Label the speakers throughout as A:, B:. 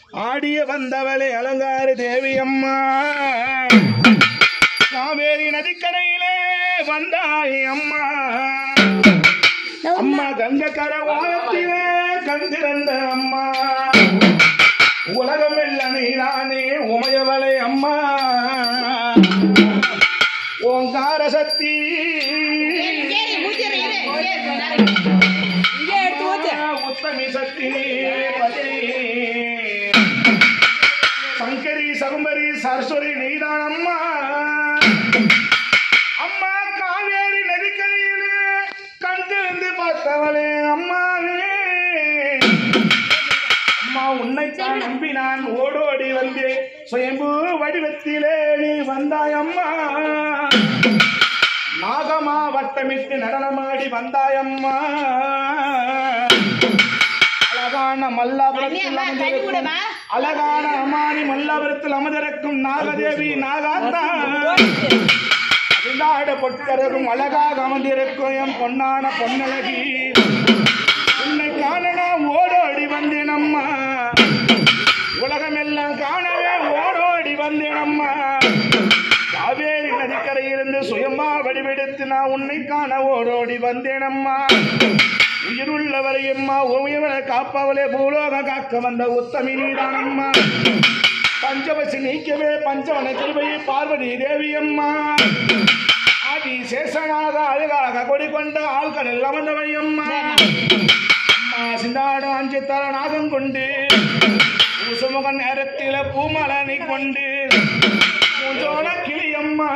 A: ஆடிய வந்தவளே அலங்கார தேவி அம்மா காவேரி நதிக்கரையிலே வந்தாய் அம்மா அம்மா கங்கக்கர ஓரத்திலே கந்திரந்த அம்மா உலகம் இல்ல நீதானே உமையவளே அம்மா ஓங்கார சக்தி உத்தமி சக்தி பத்னி சங்கரி சகும்பரி சரஸ்வதி நீதான் அம்மா அம்மா காவேரி நதிக்கரையிலே கண் திறந்து பார்த்தவளே அம்மாவே அம்மா உன்னைத்தான் நம்பி நான் ஓடோடி வந்தேன் சுயம்பு வடிவத்திலே நீ வந்தாய் அம்மா நாகமா வட்டமிட்டு நடனமாடி வந்தாய் அம்மா அழகான மல்லாபுரத்தில் அமர்ந்திருக்கும் அழகான அம்மானி மல்லாபுரத்தில் அமர்ந்திருக்கும் நாகதேவி நாகாத்தா அந்தாட பொட்டரகும் அழகாக அமர்ந்திருக்கும் என் பொன்னான பொன்னழகி உன்னை காண நான் ஓடோடி வந்தேன் அம்மா உலகமெல்லாம் காணவே ஓடோடி வந்தேன் அம்மா காவேரி நதிக்கரையிலிருந்து சுயமா வடிவெடுத்து நான் உன்னை காண ஓடோடி வந்தேன் அம்மா உயிருள்ளவரை அம்மா உமையவனை காப்பவளே பூலோக காக்க வந்த உத்தமி நீதான் அம்மா பஞ்சவசி நீக்கவே பஞ்சவன திருவையை பார்வதி தேவி அம்மா ஆதி சேஷனாக அழகாக கொடி கொண்ட ஆள்கடல் அமர்ந்தவை அம்மா அம்மா சிந்தாடும் அஞ்சு தர நாகம் கொண்டு பூசுமுக நேரத்தில பூமலனை கொண்டு பூஞ்சோன கிளியம்மா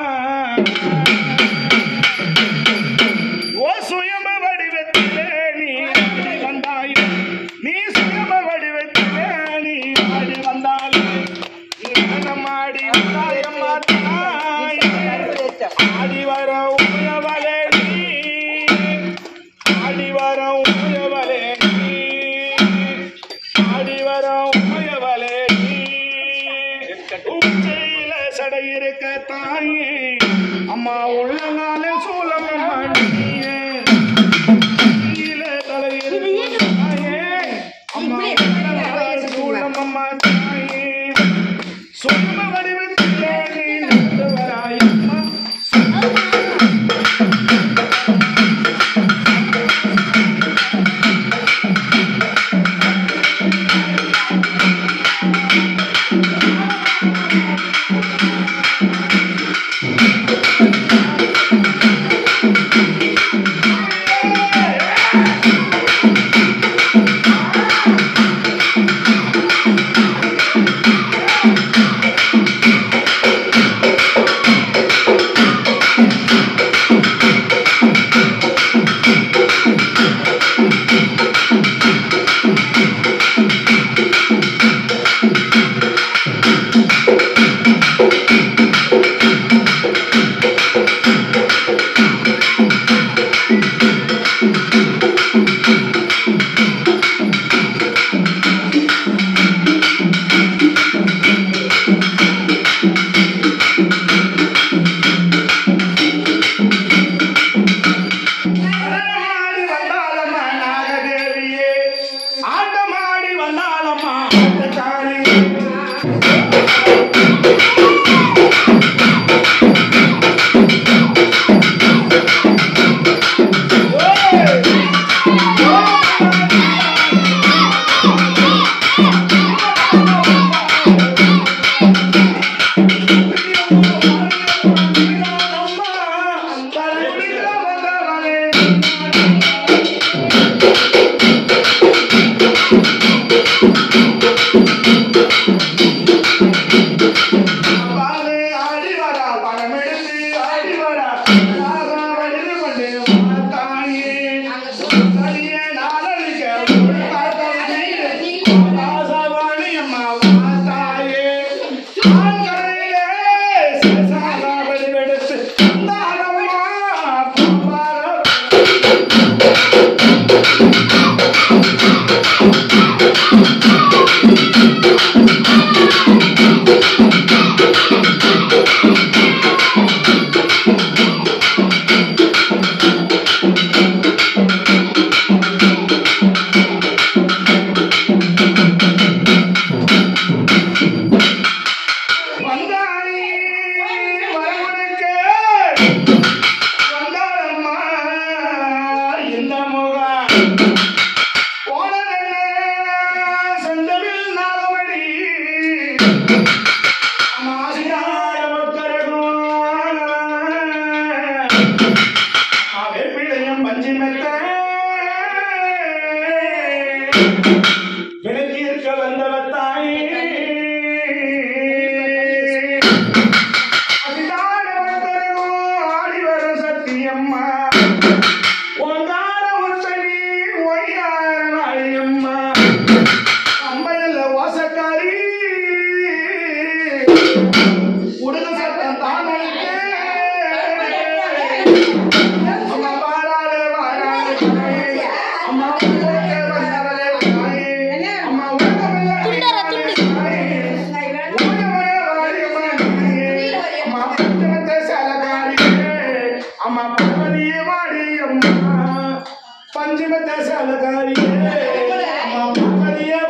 A: ஓ சுயம வடிவத்திலே நீ ஆடி வந்தாய் நீ சுயம வடிவத்திலே நீ ஆடி வந்தாய் நீ நடனமாடி வந்தாயம்மா தாய் ஆடி வர உயவலே நீ ஆடி வர உயவலே நீ ஆடி வர உயவலே நீ உச்சையில சடை இருக்க தாயே அம்மா உள்ளங்கால சூலம் நீயே கீழ தலை இருக்க தாயே அம்மா உள்ளங்கால சூலம் அம்மா தாயே சும்ம வடிவத்திலே நீ நடந்து வராய் அம்மா ஆடமாடி வந்தாளம்மா நாகதேவியே ஆட்டமாடி வந்தாளம்மா ஆட்டக்காரி பாலே ஆடி வரா பணமெடுத்து ஆடி வரா ராகா வடிவு கொண்டு மாத்தாயே சரியே நாளடிக்க ராசாவாணி அம்மா மாத்தாயே ஆண்கரையிலே சசாலா வடிவெடுத்து தாளம்மா பாப்பாரம் அம்மா ஆசிராய மக்களுக்கும் வேப்பிலையும் பஞ்சு மெத்த விலக்கி இருக்க வந்தவ தாயே அதிகார மக்களுக்கும் ஆடி வரும் சத்தியம்மா ஓங்கார உத்தனி ஒய்யார வாழியம்மா அம்மையில வாசக்காரி உடுத சத்தம் தானே அம்மா பாராளே வாராளே தாயே. அம்மா உலகே வந்தவளே தாயே. அம்மா உலகமே
B: துண்டர துண்டு.
A: தாயே. உலகமே வாழியம்மா தாயே. அம்மா பஞ்சமத்தை சலகாரியே. அம்மா பார்வதியே வாடியம்மா பஞ்சமத்தை சலகாரியே. அம்மா பார்வதியே